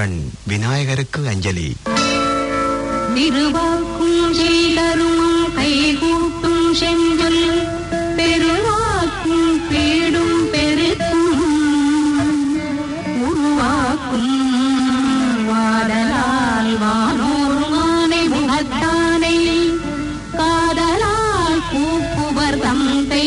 திருக்கண் விநாயகருக்கு அஞ்சலி திருவாக்கும் செய்தருமம் கைகூட்டும் செஞ்சொல் பெருவாக்கும் பீடும் பெருக்கும் உருவாக்கும் வாடலால் வானோர் மானை முகத்தானை காதலால் கூப்புவர் தந்தை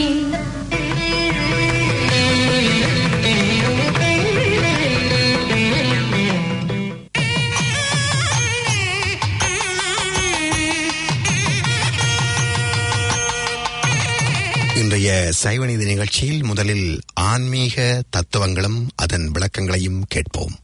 இன்றைய சைவநீதி நிகழ்ச்சியில் முதலில் ஆன்மீக தத்துவங்களும் அதன் விளக்கங்களையும் கேட்போம்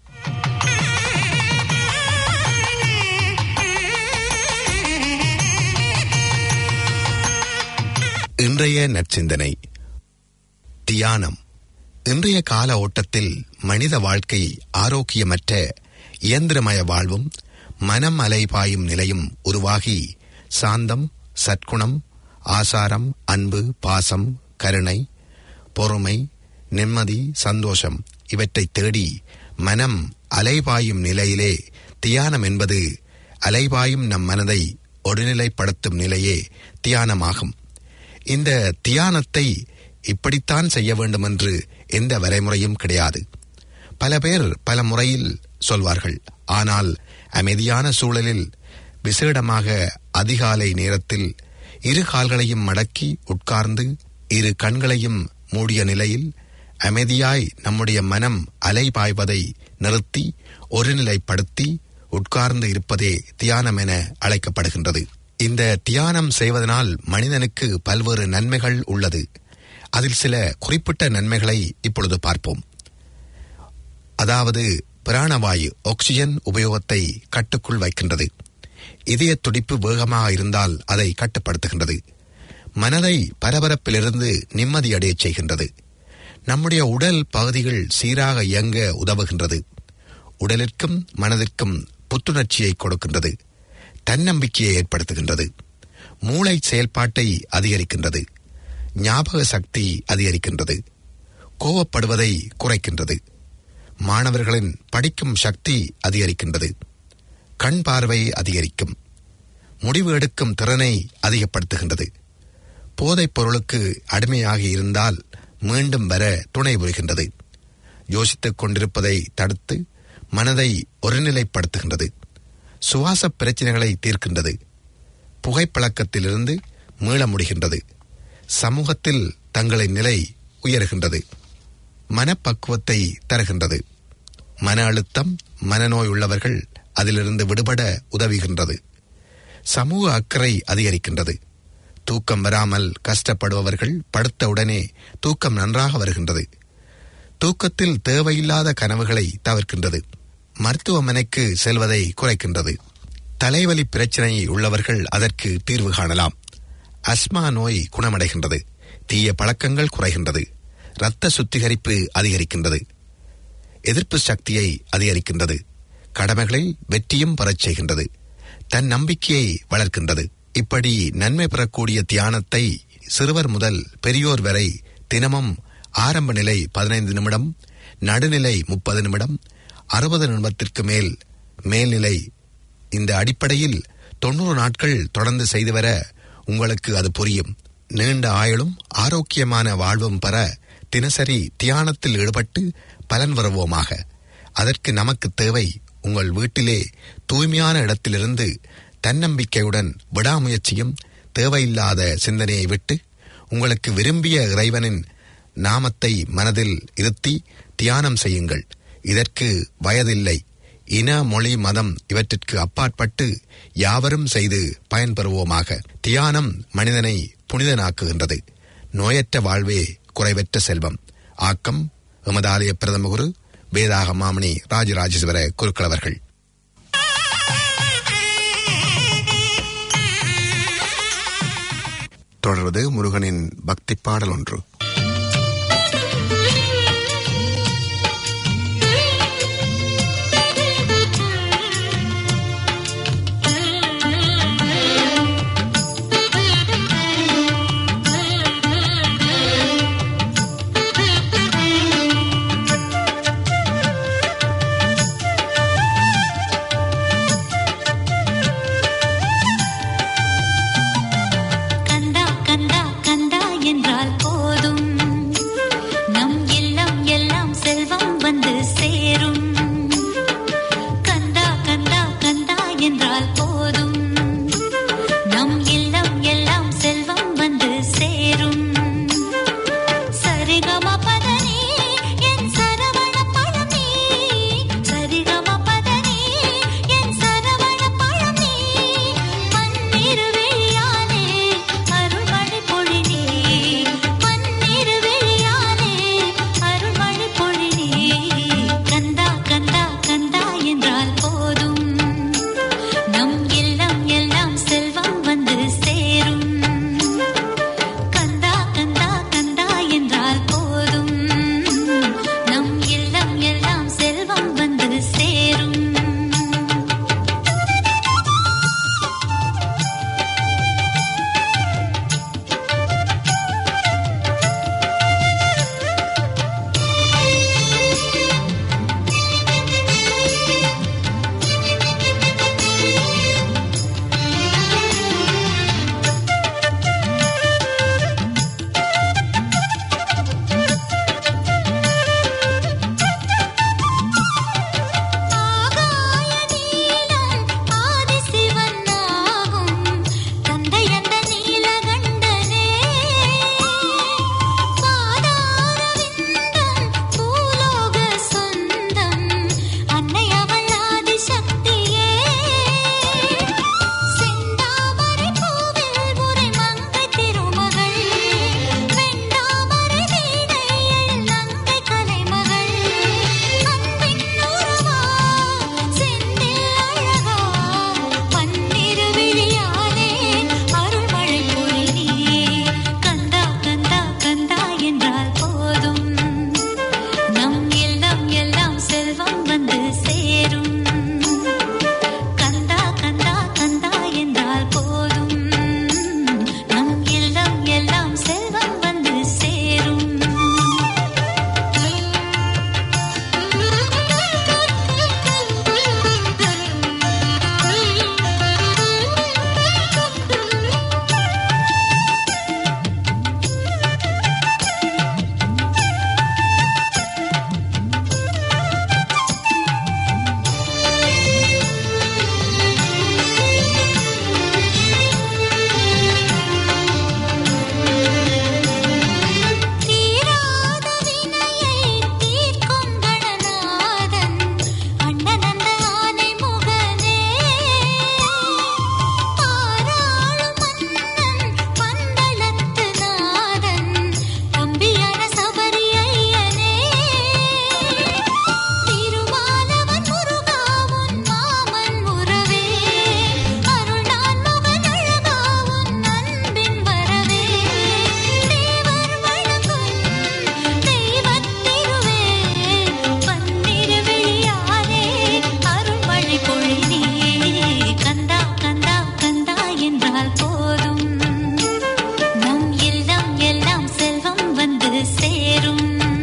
இன்றைய நற்சிந்தனை தியானம் இன்றைய கால ஓட்டத்தில் மனித வாழ்க்கை ஆரோக்கியமற்ற இயந்திரமய வாழ்வும் மனம் அலைபாயும் நிலையும் உருவாகி சாந்தம் சற்குணம் ஆசாரம் அன்பு பாசம் கருணை பொறுமை நிம்மதி சந்தோஷம் இவற்றை தேடி மனம் அலைபாயும் நிலையிலே தியானம் என்பது அலைபாயும் நம் மனதை ஒருநிலைப்படுத்தும் நிலையே தியானமாகும் இந்த தியானத்தை இப்படித்தான் செய்ய வேண்டும் என்று எந்த வரைமுறையும் கிடையாது பல பேர் பல முறையில் சொல்வார்கள் ஆனால் அமைதியான சூழலில் விசேடமாக அதிகாலை நேரத்தில் இரு கால்களையும் மடக்கி உட்கார்ந்து இரு கண்களையும் மூடிய நிலையில் அமைதியாய் நம்முடைய மனம் அலைபாய்வதை நிறுத்தி ஒருநிலைப்படுத்தி உட்கார்ந்து இருப்பதே தியானம் என அழைக்கப்படுகின்றது இந்த தியானம் செய்வதனால் மனிதனுக்கு பல்வேறு நன்மைகள் உள்ளது அதில் சில குறிப்பிட்ட நன்மைகளை இப்பொழுது பார்ப்போம் அதாவது பிராணவாயு ஆக்சிஜன் உபயோகத்தை கட்டுக்குள் வைக்கின்றது இதய துடிப்பு வேகமாக இருந்தால் அதை கட்டுப்படுத்துகின்றது மனதை பரபரப்பிலிருந்து நிம்மதியடையச் செய்கின்றது நம்முடைய உடல் பகுதிகள் சீராக இயங்க உதவுகின்றது உடலிற்கும் மனதிற்கும் புத்துணர்ச்சியை கொடுக்கின்றது தன்னம்பிக்கையை ஏற்படுத்துகின்றது மூளை செயல்பாட்டை அதிகரிக்கின்றது ஞாபக சக்தி அதிகரிக்கின்றது கோவப்படுவதை குறைக்கின்றது மாணவர்களின் படிக்கும் சக்தி அதிகரிக்கின்றது கண் பார்வை அதிகரிக்கும் முடிவு எடுக்கும் திறனை அதிகப்படுத்துகின்றது போதைப் பொருளுக்கு அடிமையாகி இருந்தால் மீண்டும் வர துணை புரிகின்றது யோசித்துக் கொண்டிருப்பதை தடுத்து மனதை ஒருநிலைப்படுத்துகின்றது சுவாச பிரச்சனைகளை தீர்க்கின்றது புகைப்பழக்கத்திலிருந்து மீள முடிகின்றது சமூகத்தில் தங்களின் நிலை உயர்கின்றது மனப்பக்குவத்தை தருகின்றது மன அழுத்தம் மனநோய் உள்ளவர்கள் அதிலிருந்து விடுபட உதவுகின்றது சமூக அக்கறை அதிகரிக்கின்றது தூக்கம் வராமல் கஷ்டப்படுபவர்கள் படுத்த உடனே தூக்கம் நன்றாக வருகின்றது தூக்கத்தில் தேவையில்லாத கனவுகளை தவிர்க்கின்றது மருத்துவமனைக்கு செல்வதை குறைக்கின்றது தலைவலி பிரச்சனை உள்ளவர்கள் அதற்கு தீர்வு காணலாம் அஸ்மா நோய் குணமடைகின்றது தீய பழக்கங்கள் குறைகின்றது இரத்த சுத்திகரிப்பு அதிகரிக்கின்றது எதிர்ப்பு சக்தியை அதிகரிக்கின்றது கடமைகளில் வெற்றியும் பெறச் செய்கின்றது தன் நம்பிக்கையை வளர்க்கின்றது இப்படி நன்மை பெறக்கூடிய தியானத்தை சிறுவர் முதல் பெரியோர் வரை தினமும் ஆரம்ப நிலை பதினைந்து நிமிடம் நடுநிலை முப்பது நிமிடம் அறுபது நிமிடத்திற்கு மேல் மேல்நிலை இந்த அடிப்படையில் தொண்ணூறு நாட்கள் தொடர்ந்து செய்து வர உங்களுக்கு அது புரியும் நீண்ட ஆயுளும் ஆரோக்கியமான வாழ்வும் பெற தினசரி தியானத்தில் ஈடுபட்டு பலன் வருவோமாக அதற்கு நமக்கு தேவை உங்கள் வீட்டிலே தூய்மையான இடத்திலிருந்து தன்னம்பிக்கையுடன் விடாமுயற்சியும் தேவையில்லாத சிந்தனையை விட்டு உங்களுக்கு விரும்பிய இறைவனின் நாமத்தை மனதில் இருத்தி தியானம் செய்யுங்கள் இதற்கு வயதில்லை இன மொழி மதம் இவற்றிற்கு அப்பாற்பட்டு யாவரும் செய்து பயன்பெறுவோமாக தியானம் மனிதனை புனிதனாக்குகின்றது நோயற்ற வாழ்வே குறைவற்ற செல்வம் ஆக்கம் எமதாலய பிரதம குரு வேதாக மாமணி ராஜராஜேஸ்வர குருக்களவர்கள் தொடர்வது முருகனின் பக்தி பாடல் ஒன்று Thank you. என்றால் போதும் நம் இல்லம் எல்லாம் செல்வம் வந்து சேரும் சரிகம பதனி என் சரவண பழனி சரிகம பதனி என் சரவண பழனி பன்னிரு விழியானே அருள்மழை பொழினி பன்னிரு விழியானே அருள்மழை பொழினி கந்தா கந்தா கந்தா என்றால் போதும் நம் இல்லம் எல்லாம் செல்வம் வந்து சேரும் கந்தா கந்தா கந்தா என்றால் போதும் நம் இல்லம் எல்லாம் செல்வம் வந்து சேரும் ஆகாய நீலம் ஆதிசிவன் ஆகும் தந்தையந்த நீலகண்டனே பாதாரவிந்தம் பூலோக சொந்தம் அன்னை அவள் ஆதிசக்தியே செந்தாமரை பூவில் உரை மங்கை திருமகள் வெண்டாமரை வீணையில் நங்கை கலைமகள் அன்பின் உறவா செந்தில் அழகா பன்னிரு விழியானே அருள்மழை பொழினி கந்தா கந்தா கந்தா என்றால் போதும் நம் இல்லம் எல்லாம் செல்வம் வந்து சேரும் கந்தா கந்தா கந்தா என்றால் போதும் நம் இல்லம் எல்லாம் செல்வம் வந்து சேரும் தீராத வினையை தீர்க்கும் கணநாதன் அண்ணனந்த ஆனை முகனே பாராளும் மன்னன் பந்தளத்து நாதன் தம்பியான சபரி ஐயனே திருமாலவன் முருகாவுன் மாமன் உறவே அருளான் முகன் அழகாவுன் அன்பின் வரவே தேவர் வணங்கும் தெய்வத் திருவே பன்னிரு விழியானே அருள்மழை பொழினி கந்தா கந்தா கந்தா என்றால் போதும் நம் இல்லம் எல்லாம் செல்வம் வந்து சேரும்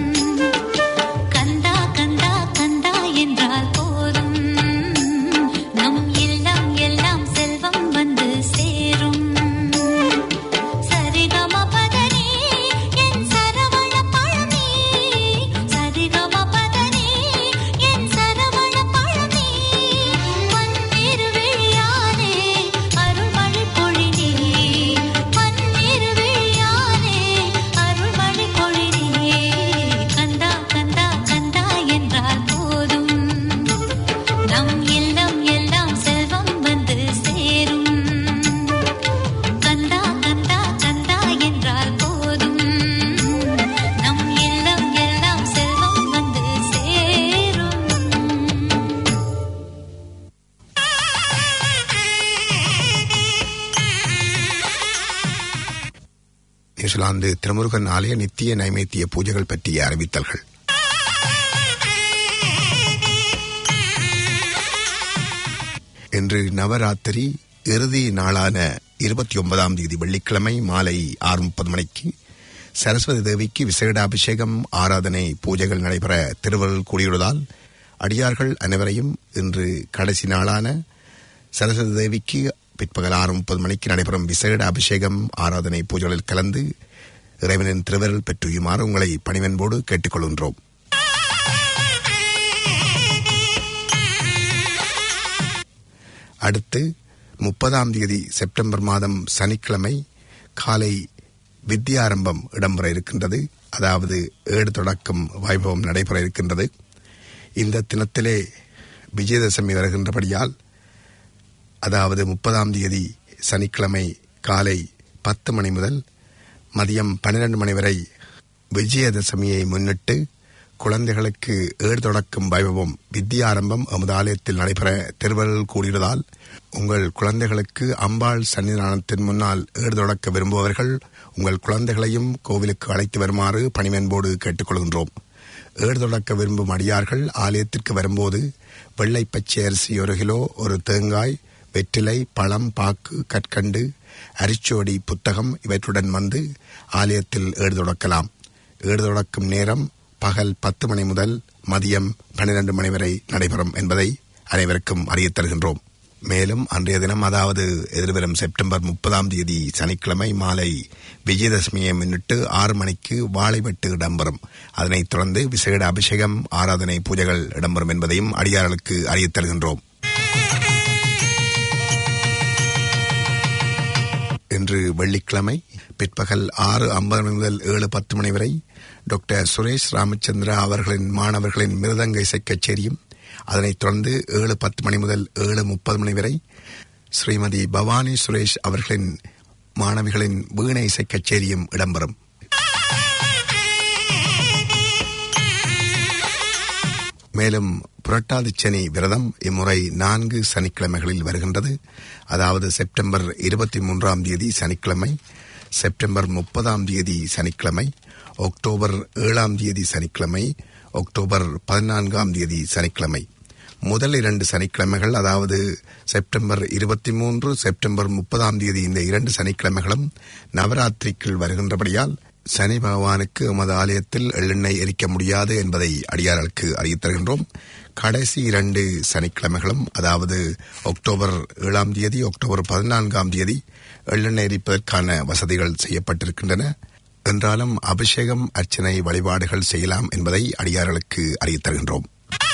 கந்தா கந்தா கந்தா என்றால் போதும் நம் இல்லம் எல்லாம் செல்வம் வந்து சேரும் சரிகம பதனி என் சரவண பழனி சரிகம பதனி என் சரவண பழனி பன்னிரு விழியானே அருள்மழை பொழினி பன்னிரு விழியானே அருள்மழை பொழினி கந்தா கந்தா கந்தா என்றால் போதும் நம் இல்லம் எல்லாம் செல்வம் வந்து சேரும் கந்தா கந்தா கந்தா என்றால் போதும் நம் இல்லம் எல்லாம் செல்வம் வந்து சேரும் நியூசிலாந்து திருமுருகன் ஆலய நித்திய நைவேத்திய பூஜைகள் பற்றிய அறிவித்தல்கள் இன்று நவராத்திரி இறுதி நாளான இருபத்தி ஒன்பதாம் தேதி வெள்ளிக்கிழமை மாலை ஆறு முப்பது மணிக்கு சரஸ்வதி தேவிக்கு விசேட அபிஷேகம் ஆராதனை பூஜைகள் நடைபெற திருவருள் கூடியுள்ளதால் அடியார்கள் அனைவரையும் இன்று கடைசி நாளான சரஸ்வதி தேவிக்கு பிற்பகல் ஆறு முப்பது மணிக்கு நடைபெறும் விசேட அபிஷேகம் ஆராதனை பூஜைகளில் கலந்து இறைவனின் திருவருள் பெற்றுயுமாறு உங்களை பணிவன்போடு கேட்டுக்கொள்கின்றோம் அடுத்து முப்பதாம் தேதி செப்டம்பர் மாதம் சனிக்கிழமை காலை வித்யாரம்பம் இடம்பெற இருக்கின்றது அதாவது ஏடு தொடக்கம் வைபவம் நடைபெற இருக்கின்றது இந்த தினத்திலே விஜயதசமி வருகின்றபடியால் அதாவது முப்பதாம் தேதி சனிக்கிழமை காலை பத்து மணி முதல் மதியம் பன்னிரண்டு மணி வரை விஜயதசமியை முன்னிட்டு குழந்தைகளுக்கு ஏடு தொடக்கும் வைபவம் வித்யாரம்பம் எமது ஆலயத்தில் நடைபெற திருவள்ளுவர் கூடியதால் உங்கள் குழந்தைகளுக்கு அம்பாள் சன்னிதானத்தின் முன்னால் ஏடு தொடக்க விரும்புபவர்கள் உங்கள் குழந்தைகளையும் கோவிலுக்கு அழைத்து வருமாறு பணிவன்போடு கேட்டுக்கொள்கின்றோம் ஏடு தொடக்க விரும்பும் அடியார்கள் ஆலயத்திற்கு வரும்போது வெள்ளை பச்சை அரிசி ஒரு கிலோ ஒரு தேங்காய் வெற்றிலை பழம் பாக்கு கற்கண்டு அரிச்சோடி புத்தகம் இவற்றுடன் வந்து ஆலயத்தில் ஏடு தொடக்கலாம் ஏடு தொடக்கும் நேரம் பகல் பத்து மணி முதல் மதியம் பன்னிரண்டு மணி வரை நடைபெறும் என்பதை அனைவருக்கும் அறியத் தருகின்றோம் மேலும் அன்றைய தினம் அதாவது எதிர்வரும் செப்டம்பர் முப்பதாம் தேதி சனிக்கிழமை மாலை விஜயதசமியை முன்னிட்டு ஆறு மணிக்கு வாழைவெட்டு இடம்பெறும் அதனைத் தொடர்ந்து விசேட அபிஷேகம் ஆராதனை பூஜைகள் இடம்பெறும் என்பதையும் அடியார்களுக்கு அறியத் தருகின்றோம் இன்று வெள்ளிக்கிழமை பிற்பகல் ஆறு ஐம்பது மணி முதல் ஏழு பத்து மணி வரை டாக்டர் சுரேஷ் ராமச்சந்திரா அவர்களின் மாணவர்களின் மிருதங்க இசை கச்சேரியும் அதனைத் தொடர்ந்து ஏழு பத்து மணி முதல் ஏழு முப்பது மணி வரை ஸ்ரீமதி பவானி சுரேஷ் அவர்களின் மாணவிகளின் வீணை இசை கச்சேரியும் இடம்பெறும் மேலும் புரட்டாதி சனி விரதம் இம்முறை நான்கு சனிக்கிழமைகளில் வருகின்றது அதாவது செப்டம்பர் இருபத்தி மூன்றாம் தேதி சனிக்கிழமை செப்டம்பர் முப்பதாம் தேதி சனிக்கிழமை அக்டோபர் ஏழாம் தேதி சனிக்கிழமை அக்டோபர் பதினான்காம் தேதி சனிக்கிழமை முதல் இரண்டு சனிக்கிழமைகள் அதாவது செப்டம்பர் இருபத்தி மூன்று செப்டம்பர் முப்பதாம் தேதி இந்த இரண்டு சனிக்கிழமைகளும் நவராத்திரிக்குள் வருகின்றபடியால் சனி பகவானுக்கு எமது ஆலயத்தில் எள்ளெண்ணெய் எரிக்க முடியாது என்பதை அடியார்களுக்கு அறிவித் தருகின்றோம் கடைசி இரண்டு சனிக்கிழமைகளும் அதாவது அக்டோபர் ஏழாம் தேதி அக்டோபர் பதினான்காம் தேதி எள்ளெண்ணெய் எரிப்பதற்கான வசதிகள் செய்யப்பட்டிருக்கின்றன என்றாலும் அபிஷேகம் அர்ச்சனை வழிபாடுகள் செய்யலாம் என்பதை அடியார்களுக்கு அறிவித் தருகின்றோம்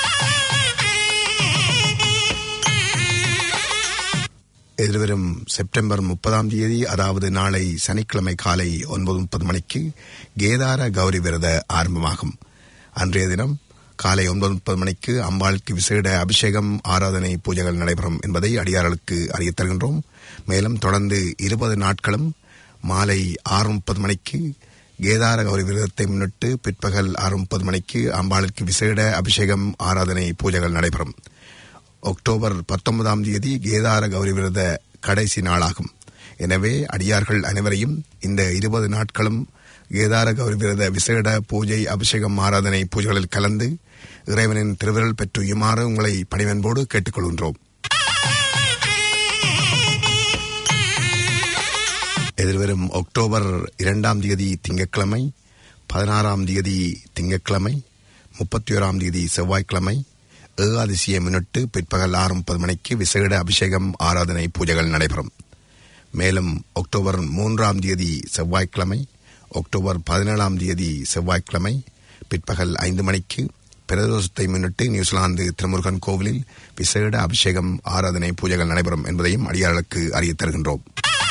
எதிர்வரும் செப்டம்பர் முப்பதாம் தேதி அதாவது நாளை சனிக்கிழமை காலை ஒன்பது முப்பது மணிக்கு கேதார கௌரி விரத ஆரம்பமாகும் அன்றைய தினம் காலை ஒன்பது முப்பது மணிக்கு அம்பாளுக்கு விசேட அபிஷேகம் ஆராதனை பூஜைகள் நடைபெறும் என்பதை அடியார்களுக்கு அறியத் தருகின்றோம் மேலும் தொடர்ந்து இருபது நாட்களும் மாலை ஆறு முப்பது மணிக்கு கேதார கௌரி விரதத்தை முன்னிட்டு பிற்பகல் ஆறு முப்பது மணிக்கு அம்பாளுக்கு விசேட அபிஷேகம் ஆராதனை பூஜைகள் நடைபெறும் அக்டோபர் பத்தொன்பதாம் தேதி கேதார கௌரி விரத கடைசி நாளாகும் எனவே அடியார்கள் அனைவரையும் இந்த இருபது நாட்களும் கேதார கௌரி விரத விசேட பூஜை அபிஷேகம் ஆராதனை பூஜைகளில் கலந்து இறைவனின் திருவிரல் பெற்றுயுமாறு உங்களை பணிவன்போடு கேட்டுக்கொள்கின்றோம் எதிர்வரும் அக்டோபர் இரண்டாம் தேதி திங்கட்கிழமை பதினாறாம் தேதி திங்கட்கிழமை முப்பத்தி ஓராம் தேதி செவ்வாய்க்கிழமை ஏகாதசியை முன்னிட்டு பிற்பகல் ஆறு முப்பது மணிக்கு விசேட அபிஷேகம் ஆராதனை பூஜைகள் நடைபெறும் மேலும் அக்டோபர் மூன்றாம் தேதி செவ்வாய்க்கிழமை அக்டோபர் பதினேழாம் தேதி செவ்வாய்க்கிழமை பிற்பகல் ஐந்து மணிக்கு பிரதோஷத்தை முன்னிட்டு நியூசிலாந்து திருமுருகன் கோவிலில் விசேட அபிஷேகம் ஆராதனை பூஜைகள் நடைபெறும் என்பதையும் அடியார்களுக்கு அறியத் தருகின்றோம்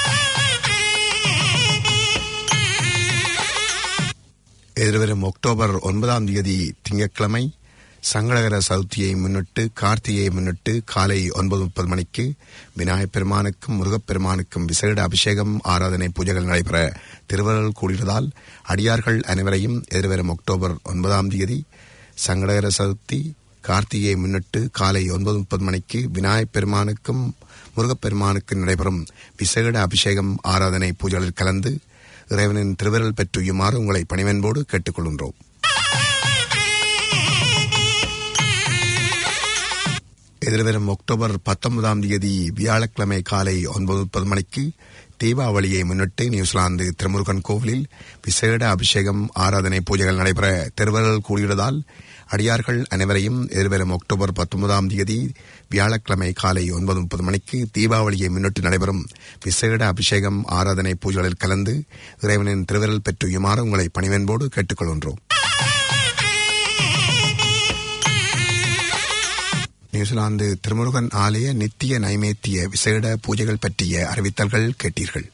எதிர்வரும் அக்டோபர் ஒன்பதாம் தேதி திங்கட்கிழமை சங்கடகர சதுர்த்தியை முன்னிட்டு கார்த்திகையை முன்னிட்டு காலை ஒன்பது முப்பது மணிக்கு விநாயகப் பெருமானுக்கும் முருகப்பெருமானுக்கும் விசேட அபிஷேகம் ஆராதனை பூஜைகள் நடைபெற திருவருள் கூடியதால் அடியார்கள் அனைவரையும் எதிர்வரும் அக்டோபர் ஒன்பதாம் தேதி சங்கடகர சதுர்த்தி கார்த்திகையை முன்னிட்டு காலை ஒன்பது முப்பது மணிக்கு விநாயகப் பெருமானுக்கும் முருகப்பெருமானுக்கும் நடைபெறும் விசேட அபிஷேகம் ஆராதனை பூஜைகளில் கலந்து இறைவனின் திருவிரல் பெற்றுயுமாறு உங்களை பணிவன்போடு கேட்டுக்கொள்கின்றோம் எதிர்வரும் அக்டோபர் பத்தொன்பதாம் தேதி வியாழக்கிழமை காலை ஒன்பது முப்பது மணிக்கு தீபாவளியை முன்னிட்டு நியூசிலாந்து திருமுருகன் கோவிலில் விசேட அபிஷேகம் ஆராதனை பூஜைகள் நடைபெற திருவருள் கூடியுள்ளதால் அடியார்கள் அனைவரையும் எதிர்வரும் அக்டோபர் பத்தொன்பதாம் தேதி வியாழக்கிழமை காலை ஒன்பது முப்பது மணிக்கு தீபாவளியை முன்னிட்டு நடைபெறும் விசேட அபிஷேகம் ஆராதனை பூஜைகளில் கலந்து இறைவனின் திருவிரல் பெற்றுயுமாறு உங்களை பணிவன்போடு கேட்டுக்கொள்கின்றோம் நியூசிலாந்து திருமுருகன் ஆலய நித்திய நைவேத்திய விசேட பூஜைகள் பற்றிய அறிவித்தல்கள் கேட்டீர்கள்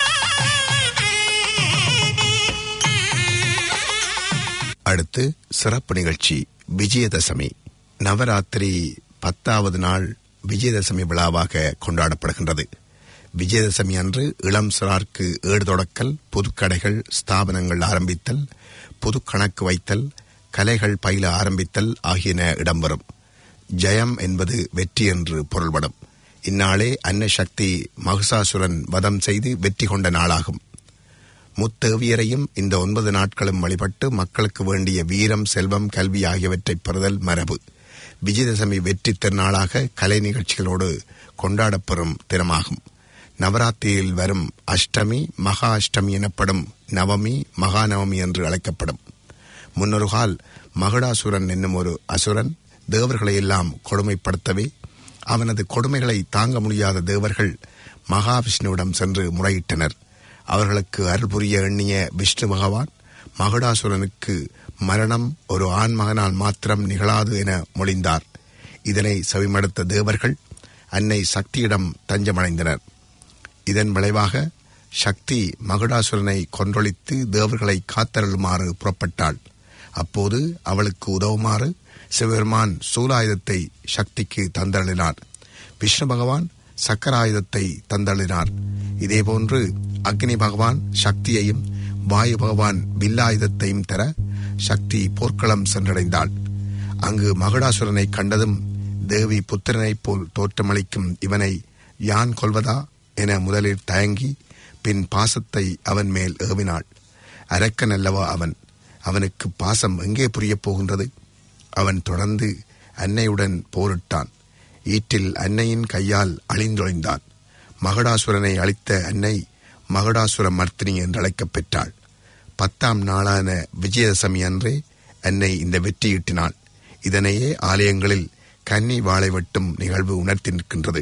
அடுத்து சிறப்பு நிகழ்ச்சி விஜயதசமி நவராத்திரி பத்தாவது நாள் விஜயதசமி விழாவாக கொண்டாடப்படுகின்றது விஜயதசமி அன்று இளம் சிறார்க்கு ஏடு தொடக்கல் புதுக்கடைகள் ஸ்தாபனங்கள் ஆரம்பித்தல் புது கணக்கு வைத்தல் கலைகள் பயில ஆரம்பித்தல் ஆகியன இடம்பெறும் ஜெயம் என்பது வெற்றி என்று பொருள்படும் இந்நாளே அன்ன சக்தி மகிஷாசுரன் வதம் செய்து வெற்றி கொண்ட நாளாகும் முத்தேவியரையும் இந்த ஒன்பது நாட்களும் வழிபட்டு மக்களுக்கு வேண்டிய வீரம் செல்வம் கல்வி ஆகியவற்றை பெறுதல் மரபு விஜயதசமி வெற்றி திருநாளாக கலை நிகழ்ச்சிகளோடு கொண்டாடப்பெறும் தினமாகும் நவராத்திரியில் வரும் அஷ்டமி மகா அஷ்டமி எனப்படும் நவமி மகாநவமி என்று அழைக்கப்படும் முன்னொரு கால் மகுடாசுரன் என்னும் ஒரு அசுரன் தேவர்களை எல்லாம் கொடுமைப்படுத்தவே அவனது கொடுமைகளை தாங்க முடியாத தேவர்கள் மகாவிஷ்ணுவிடம் சென்று முறையிட்டனர் அவர்களுக்கு அருள் புரிய எண்ணிய விஷ்ணு பகவான் மகுடாசுரனுக்கு மரணம் ஒரு ஆண் மகனால் மாத்திரம் நிகழாது என மொழிந்தார் இதனை செவிமடுத்த தேவர்கள் அன்னை சக்தியிடம் தஞ்சமடைந்தனர் இதன் விளைவாக சக்தி மகுடாசுரனை கொன்றொழித்து தேவர்களை காத்தருளுமாறு புறப்பட்டாள் அப்போது அவளுக்கு உதவுமாறு சிவபெருமான் சூலாயுதத்தை சக்திக்கு தந்தளினார் விஷ்ணு பகவான் சக்கராயுதத்தை தந்தளினார் இதேபோன்று அக்னி பகவான் சக்தியையும் வாயு பகவான் வில்லாயுதத்தையும் தர சக்தி போர்க்களம் சென்றடைந்தாள் அங்கு மகுடாசுரனை கண்டதும் தேவி புத்திரனைப் போல் தோற்றமளிக்கும் இவனை யான் கொல்வதா என முதலில் தயங்கி பின் பாசத்தை அவன் மேல் ஏவினாள் அரக்கன் அல்லவா அவன் அவனுக்கு பாசம் எங்கே புரியப் போகின்றது அவன் தொடர்ந்து அன்னையுடன் போரிட்டான் ஈற்றில் அன்னையின் கையால் அழிந்தொழிந்தான் மகடாசுரனை அழித்த அன்னை மகடாசுர மர்த்தினி என்று அழைக்கப் பெற்றாள் பத்தாம் நாளான விஜயதசமி அன்றே அன்னை இந்த வெற்றியீட்டினாள் இதனையே ஆலயங்களில் கன்னி வாழை வெட்டும் நிகழ்வு உணர்த்தி நிற்கின்றது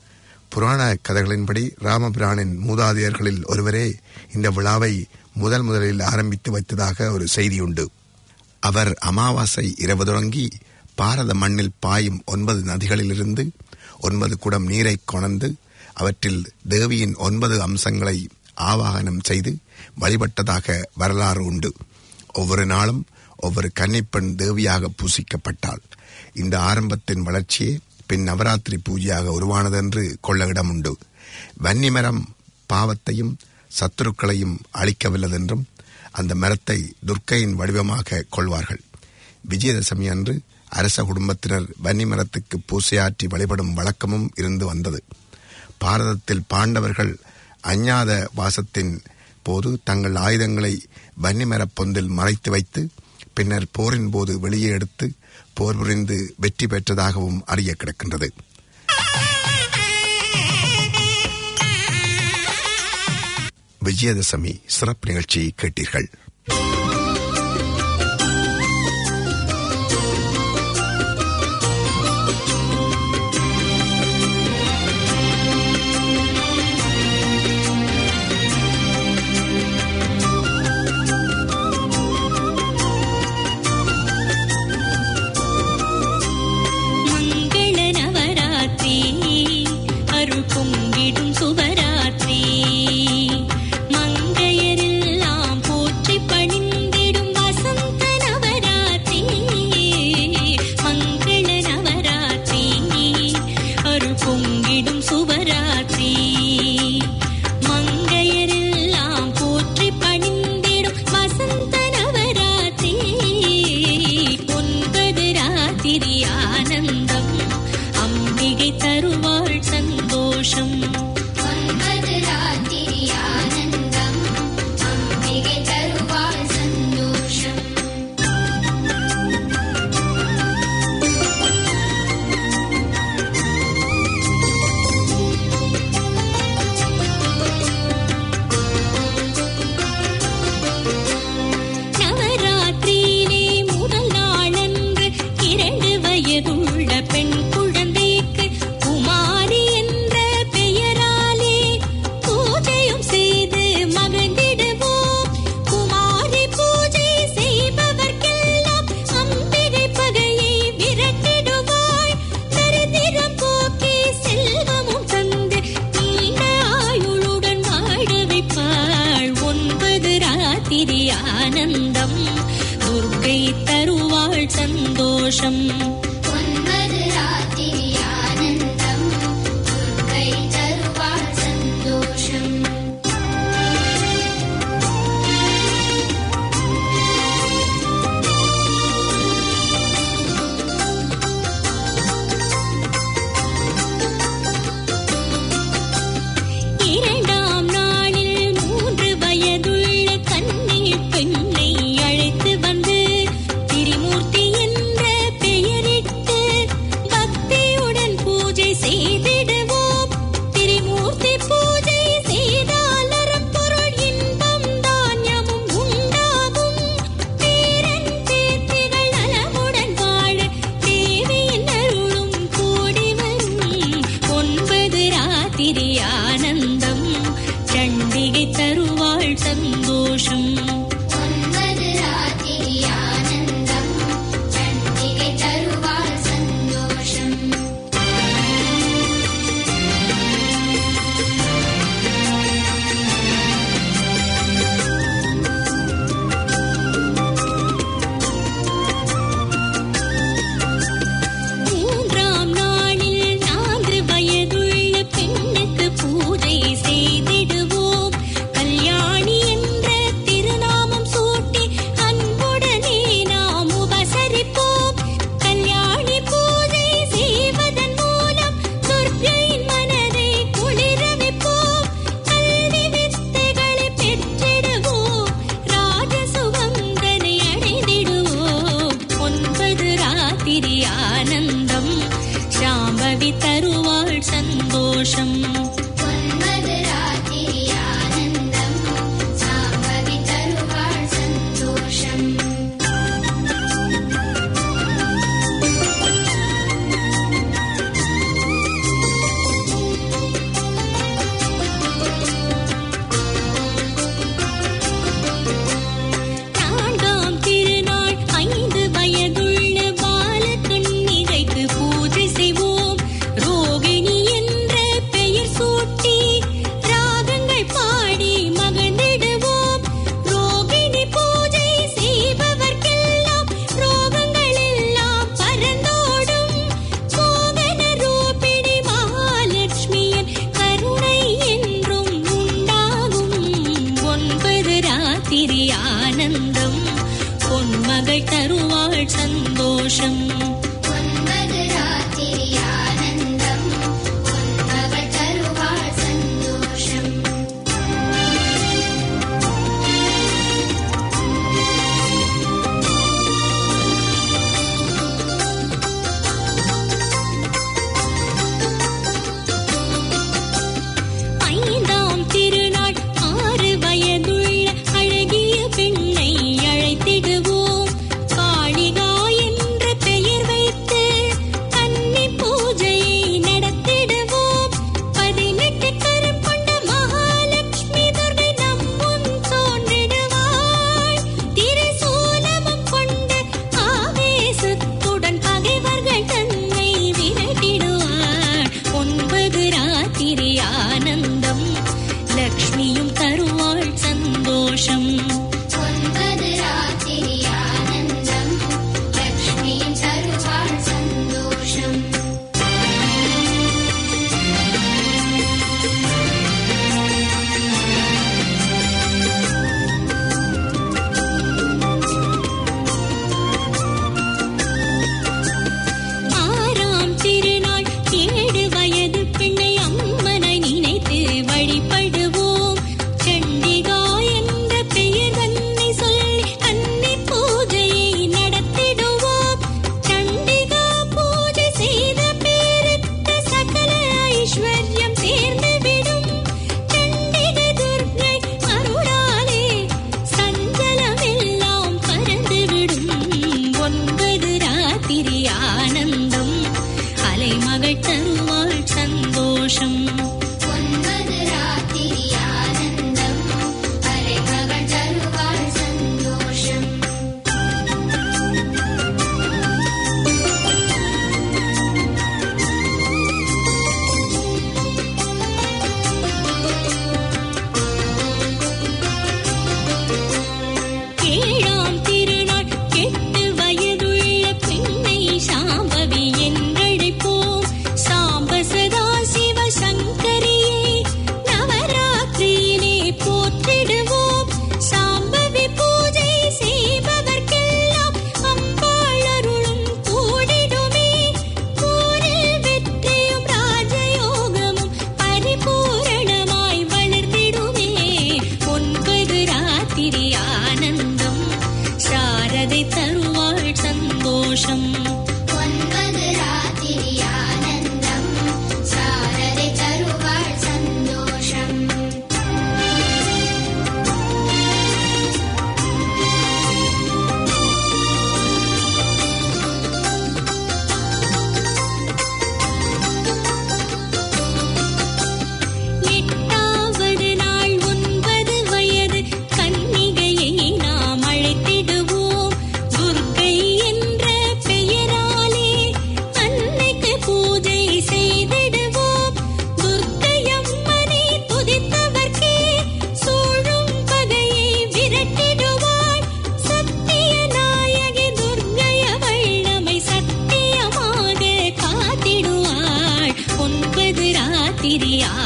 புராண கதைகளின்படி ராமபிரானின் மூதாதையர்களில் ஒருவரே இந்த விழாவை முதல் முதலில் ஆரம்பித்து வைத்ததாக ஒரு செய்தியுண்டு அவர் அமாவாசை இரவு தொடங்கி பாரத மண்ணில் பாயும் ஒன்பது நதிகளிலிருந்து ஒன்பது குடம் நீரை கொணர்ந்து அவற்றில் தேவியின் ஒன்பது அம்சங்களை ஆவாகனம் செய்து வழிபட்டதாக வரலாறு உண்டு ஒவ்வொரு நாளும் ஒவ்வொரு கன்னிப்பெண் தேவியாக பூசிக்கப்பட்டாள் இந்த ஆரம்பத்தின் வளர்ச்சியே பின் நவராத்திரி பூஜையாக உருவானதென்று கொள்ள இடம் உண்டு வன்னிமரம் பாவத்தையும் சத்துருக்களையும் அழிக்கவில்லதென்றும் அந்த மரத்தை துர்க்கையின் வடிவமாக கொள்வார்கள் விஜயதசமி அன்று அரச குடும்பத்தினர் வன்னி மரத்துக்கு பூசையாற்றி வழிபடும் வழக்கமும் இருந்து வந்தது பாரதத்தில் பாண்டவர்கள் அஞ்ஞாத வாசத்தின் போது தங்கள் ஆயுதங்களை வன்னிமரப் பொந்தில் மறைத்து வைத்து பின்னர் போரின் போது வெளியே எடுத்து போர் புரிந்து வெற்றி பெற்றதாகவும் அறிய கிடக்கின்றது விஜயதசமி சிறப்பு நிகழ்ச்சி கேட்டீர்கள் மங்கள நவராத்திரி அருள் பொங்கிடும் சுபராத்திரி மங்கையரெல்லாம் போற்றி பணிந்திடும் வசந்த நவராத்திரி மங்கள நவராத்திரி அருள் பொங்கிடும் சுபராத்திரி மங்கையரெல்லாம் போற்றி பணிந்திடும் வசந்த நவராத்திரி ஒன்பது ராத்திரி ஆனந்தம் அம்பிகை தருவாள் சந்தோஷம் ஒன்பது ராத்திரி ஆனந்தம் அம்பிகை தருவாள் சந்தோஷம் ராத்திரி ஆனந்தம் துர்க்கை தருவாள் சந்தோஷம் ஒன்பது ராத்திரி ஆனந்தம் துர்க்கை தருவாள் சந்தோஷம் இரண்டாம் நாளில் மூன்று வயதுள்ள கன்னி பெண்ணை அழைத்து வந்து திரிமூர்த்தி என்ற பெயரிட்டு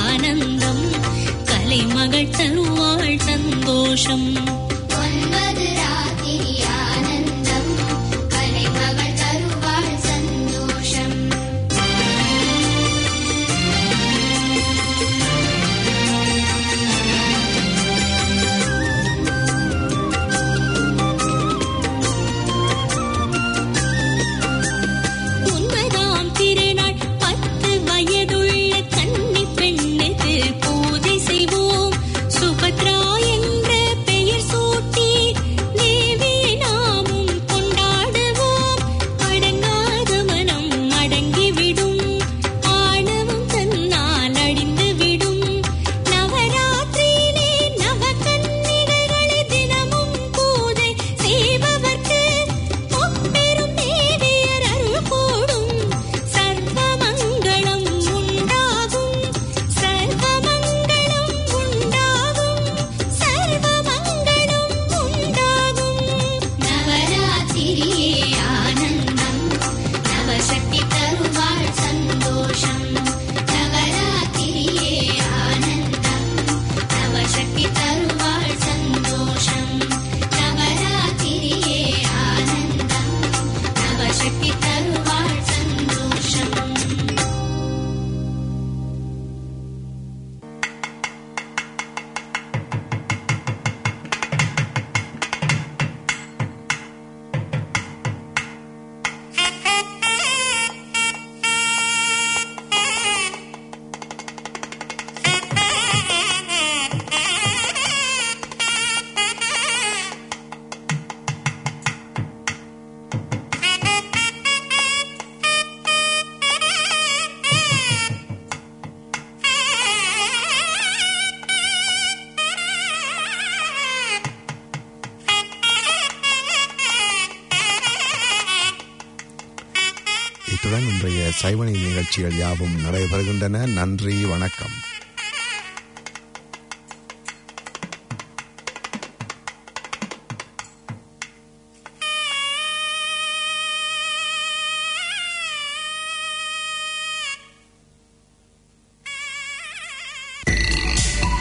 ஆனந்தம் கலைமகள் தருவாள் சந்தோஷம் ஒன்பது ராத்திரி ஆனந்தம் கலைமகள் தருவாள் சந்தோஷம் ஒன்பதாம் திருநாள் பத்து வயதுள்ள கன்னி பெண்ணுக்கு பூஜை செய்வோம் சுபத்ரா என்ற பெயர் சூட்டி தேவியை நாமும் கொண்டாடுவோம் அடங்காத மனம் அடங்கிவிடும் ஆணவம் தன்னால் அழிந்துவிடும் நவராத்திரியிலே நவகன்னிகைகளை தினமும் பூஜை செய்பவர்க்கு முப்பெரும் தேவியர் அருள் கூடும் சர்வமங்களம் உண்டாகும் சர்வமங்களம் உண்டாகும் சர்வமங்களம் உண்டாகும் நவராத்திரியே ஆனந்தம் நவசக்தி தருவாள் சந்தோஷம் நவராத்திரியே ஆனந்தம் நவசக்தி தருவாள் சந்தோஷம் நவராத்திரியே ஆனந்தம் நவசக்தி தருவாள் சந்தோஷம் இத்துடன் இன்றைய சைவநீதி நிகழ்ச்சிகள் யாவும் நடைபெறுகின்றன நன்றி வணக்கம்